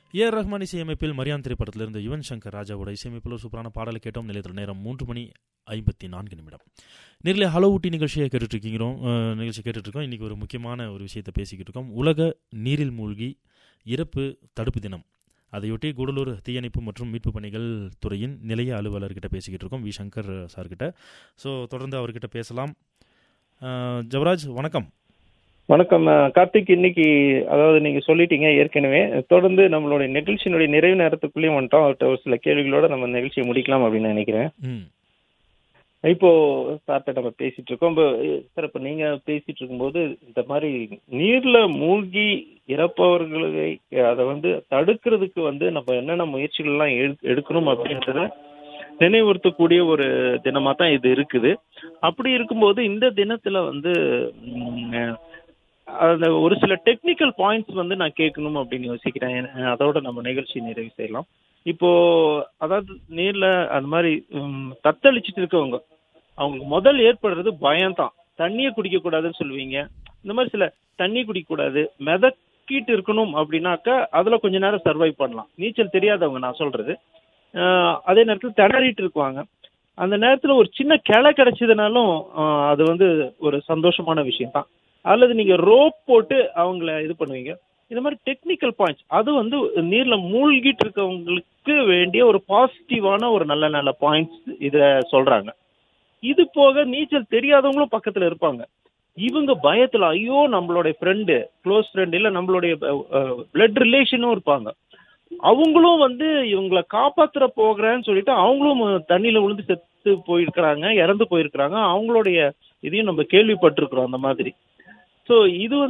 A R Rahman இசையமைப்பில் மரியான் திரைப்படத்தில் இருந்த யுவன் சங்கர் ராஜாவோட இசையமைப்பில் ஒரு சூப்பரான பாடலை கேட்டோம் நிலையத்தில் நேரம் மூன்று மணி ஐம்பத்தி நான்கு நிமிடம் நேரில் ஹலோ ஊட்டி நிகழ்ச்சியை கேட்டுட்ருக்கீங்கிறோம் நிகழ்ச்சி கேட்டுட்ருக்கோம் இன்றைக்கி ஒரு முக்கியமான ஒரு விஷயத்தை பேசிக்கிட்டு இருக்கோம் உலக நீரில் மூழ்கி இறப்பு தடுப்பு தினம் அதையொட்டி கூடலூர் தீயணைப்பு மற்றும் மீட்பு பணிகள் துறையின் நிலைய அலுவலர்கிட்ட பேசிக்கிட்டு இருக்கோம் வி சங்கர் சார்கிட்ட ஸோ தொடர்ந்து அவர்கிட்ட பேசலாம் அஹ், ஜவராஜ் வணக்கம் வணக்கம் அஹ், கார்த்திக் இன்னைக்கு அதாவது நீங்க சொல்லிட்டீங்க ஏற்கனவே தொடர்ந்து நம்மளுடைய நிகழ்ச்சியினுடைய நிறைவு நேரத்துக்குள்ளேயும் வந்துட்டோம் அவர்கிட்ட ஒரு சில கேள்விகளோட நம்ம நிகழ்ச்சியை முடிக்கலாம் அப்படின்னு நினைக்கிறேன் ம் இப்போ சார்ட்ட நம்ம பேசிட்டு இருக்கோம் இப்போ சார் இப்போ நீங்க பேசிட்டு இருக்கும்போது இந்த மாதிரி நீர்ல மூழ்கி இறப்பவர்களை அதை வந்து தடுக்கிறதுக்கு வந்து நம்ம என்னென்ன முயற்சிகள் எல்லாம் எடு- எடுக்கணும் அப்படின்றத நினைவுறுத்தக்கூடிய ஒரு தினமா தான் இது இருக்குது அப்படி இருக்கும்போது இந்த தினத்துல வந்து ம், அந்த ஒரு சில டெக்னிக்கல் பாயிண்ட்ஸ் வந்து நான் கேட்கணும் அப்படின்னு யோசிக்கிறேன் ஏன்னா, அதோட நம்ம நிகழ்ச்சி நிறைவு செய்யலாம் இப்போ அதாவது நீர்ல அந்த மாதிரி ம், தத்தளிச்சிட்டு இருக்கவங்க அவங்களுக்கு முதல் ஏற்படுறது பயம்தான் தண்ணியை குடிக்க கூடாதுன்னு சொல்லுவீங்க இந்த மாதிரி சில தண்ணி குடிக்க கூடாது மிதக்கிட்டு இருக்கணும் அப்படின்னாக்கா அதுல கொஞ்ச நேரம் சர்வை பண்ணலாம் நீச்சல் தெரியாதவங்க நான் சொல்றது ஆஹ் அதே நேரத்தில் திணறிட்டு இருக்குவாங்க அந்த நேரத்துல ஒரு சின்ன கிளை கிடைச்சதுனாலும் ஆஹ் அது வந்து ஒரு சந்தோஷமான விஷயம் தான் அல்லது நீங்க ரோப் போட்டு அவங்கள இது பண்ணுவீங்க இந்த மாதிரி டெக்னிக்கல் பாயிண்ட்ஸ் அது வந்து நீர்ல மூழ்கிட்டு இருக்கவங்களுக்கு வேண்டிய ஒரு பாசிட்டிவான ஒரு நல்ல நல்ல பாயிண்ட்ஸ் இத சொல்றாங்க இது போக நீச்சல் தெரியாதவங்களும் பக்கத்துல இருப்பாங்க இவங்க பயத்துல ஐயோ நம்மளுடைய ஃப்ரெண்டு க்ளோஸ் ஃப்ரெண்ட் இல்ல நம்மளுடைய பிளட் ரிலேஷனும் இருப்பாங்க அவங்களும் வந்து இவங்களை காப்பாத்துற போகிறேன்னு சொல்லிட்டு அவங்களும் தண்ணியில விழுந்து செத்து போயிருக்கிறாங்க இறந்து போயிருக்கிறாங்க அவங்களுடைய இதையும் நம்ம கேள்விப்பட்டிருக்கிறோம் அந்த மாதிரி ஸோ இது வந்து